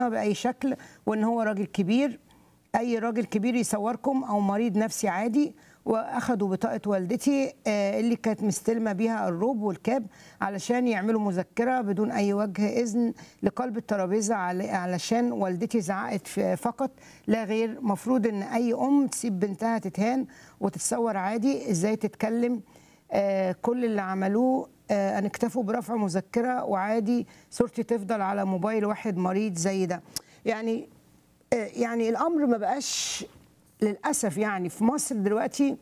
باي شكل وان هو راجل كبير اي راجل كبير يصوركم او مريض نفسي عادي واخدوا بطاقه والدتي آه، اللي كانت مستلمه بيها الروب والكاب علشان يعملوا مذكره بدون اي وجه اذن لقلب الترابيزه عل- علشان والدتي زعقت ف- فقط لا غير مفروض ان اي ام تسيب بنتها تتهان وتتصور عادي ازاي تتكلم آه، كل اللي عملوه آه، ان اكتفوا برفع مذكره وعادي صورتي تفضل على موبايل واحد مريض زي ده يعني آه، يعني الامر ما بقاش للاسف يعني في مصر دلوقتي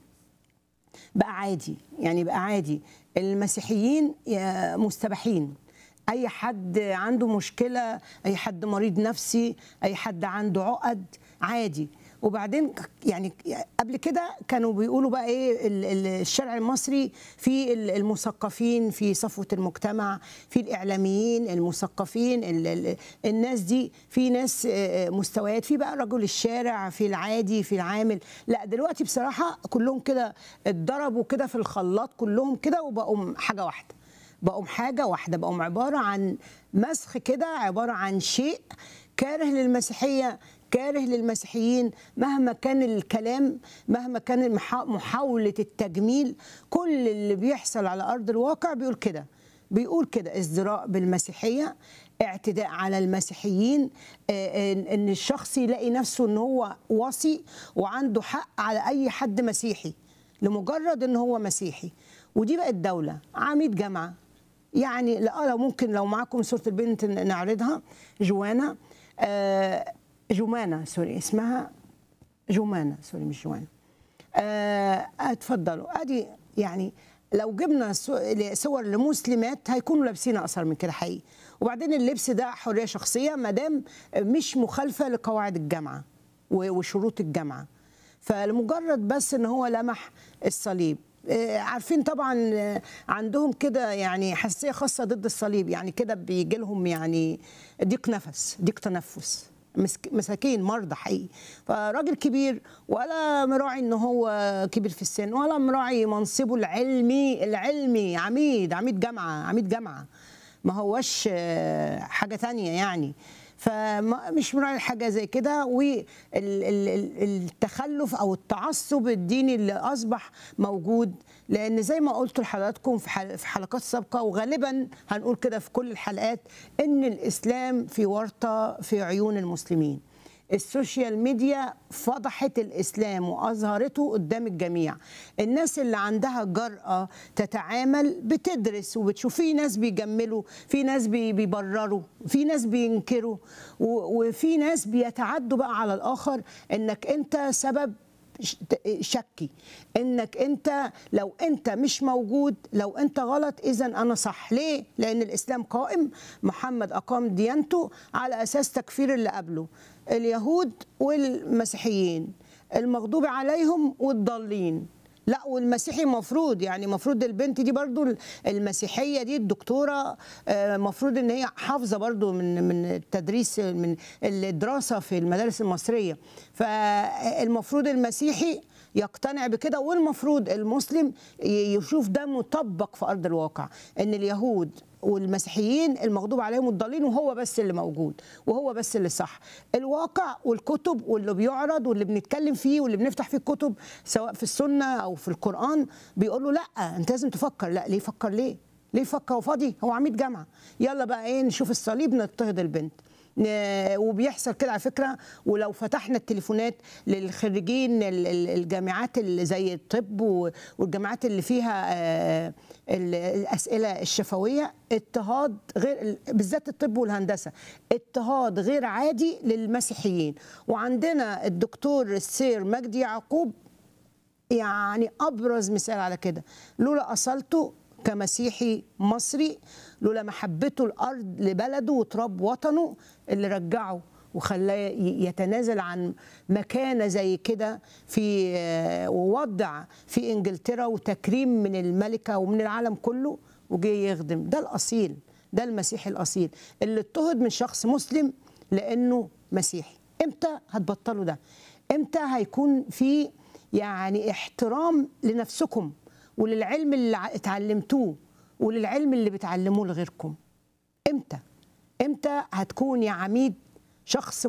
بقى عادي يعني بقى عادي المسيحيين يا- مستباحين اي حد عنده مشكله اي حد مريض نفسي اي حد عنده عقد عادي وبعدين يعني قبل كده كانوا بيقولوا بقى ايه ال- ال- الشارع المصري في ال- المثقفين في صفوه المجتمع في الاعلاميين المثقفين ال- ال- الناس دي في ناس آه، مستويات في بقى رجل الشارع في العادي في العامل لا دلوقتي بصراحه كلهم كده اتضربوا كده في الخلاط كلهم كده وبقوا حاجه واحده بقوا حاجه واحده بقوا عباره عن مسخ كده عباره عن شيء كاره للمسيحيه كاره للمسيحيين مهما كان الكلام مهما كان المحا- محاوله التجميل كل اللي بيحصل على ارض الواقع بيقول كده بيقول كده ازدراء بالمسيحيه اعتداء على المسيحيين آه، ان إن الشخص يلاقي نفسه ان هو وصي وعنده حق على اي حد مسيحي لمجرد ان هو مسيحي ودي بقت دوله عميد جامعه يعني لا لو ممكن لو معاكم صوره البنت ن- نعرضها جوانا آه، جمانه سوري اسمها جمانه سوري مش جوانا آه، اتفضلوا ادي يعني لو جبنا سو- صور لمسلمات هيكونوا لابسين اقصر من كده حقيقي وبعدين اللبس ده حريه شخصيه ما دام مش مخالفه لقواعد الجامعه و- وشروط الجامعه فلمجرد بس ان هو لمح الصليب آه، عارفين طبعا آه، عندهم كده يعني حساسيه خاصه ضد الصليب يعني كده بيجي لهم يعني ضيق نفس ضيق تنفس مسك- مساكين مرضى حقيقي فراجل كبير ولا مراعي ان هو كبير في السن ولا مراعي منصبه العلمي العلمي عميد عميد جامعه عميد جامعه ما هوش آه، حاجه تانية يعني فمش مراعي حاجه زي كده والتخلف او التعصب الديني اللي اصبح موجود لان زي ما قلت لحضراتكم في حل- في حلقات سابقه وغالبا هنقول كده في كل الحلقات ان الاسلام في ورطه في عيون المسلمين السوشيال ميديا فضحت الاسلام واظهرته قدام الجميع الناس اللي عندها جرأة تتعامل بتدرس وبتشوف في ناس بيجملوا في ناس بي- بيبرروا في ناس بينكروا و- وفي ناس بيتعدوا بقى على الاخر انك انت سبب ش- شكي انك انت لو انت مش موجود لو انت غلط اذا انا صح ليه لان الاسلام قائم محمد اقام ديانته على اساس تكفير اللي قبله اليهود والمسيحيين المغضوب عليهم والضالين لا والمسيحي مفروض يعني مفروض البنت دي برضو المسيحيه دي الدكتوره آه، مفروض ان هي حافظه برضو من من التدريس من الدراسه في المدارس المصريه فالمفروض المسيحي يقتنع بكده والمفروض المسلم ي- يشوف ده مطبق في ارض الواقع ان اليهود والمسيحيين المغضوب عليهم الضالين وهو بس اللي موجود وهو بس اللي صح الواقع والكتب واللي بيعرض واللي بنتكلم فيه واللي بنفتح فيه الكتب سواء في السنه او في القران بيقول له لا انت لازم تفكر لا ليه يفكر ليه ليه يفكر هو فاضي هو عميد جامعه يلا بقى ايه نشوف الصليب نضطهد البنت ن- وبيحصل كده على فكره ولو فتحنا التليفونات للخريجين ال- ال- الجامعات اللي زي الطب و- والجامعات اللي فيها آه، ال- الاسئله الشفويه اضطهاد غير بالذات الطب والهندسه اضطهاد غير عادي للمسيحيين وعندنا الدكتور السير مجدي يعقوب يعني ابرز مثال على كده لولا اصالته كمسيحي مصري لولا محبته الارض لبلده وتراب وطنه اللي رجعه وخلاه ي- يتنازل عن مكانه زي كده في آه، ووضع في انجلترا وتكريم من الملكه ومن العالم كله وجه يخدم ده الاصيل ده المسيحي الاصيل اللي اضطهد من شخص مسلم لانه مسيحي امتى هتبطلوا ده امتى هيكون في يعني احترام لنفسكم وللعلم اللي ع- اتعلمتوه وللعلم اللي بتعلموه لغيركم امتى امتى هتكون يا عميد شخص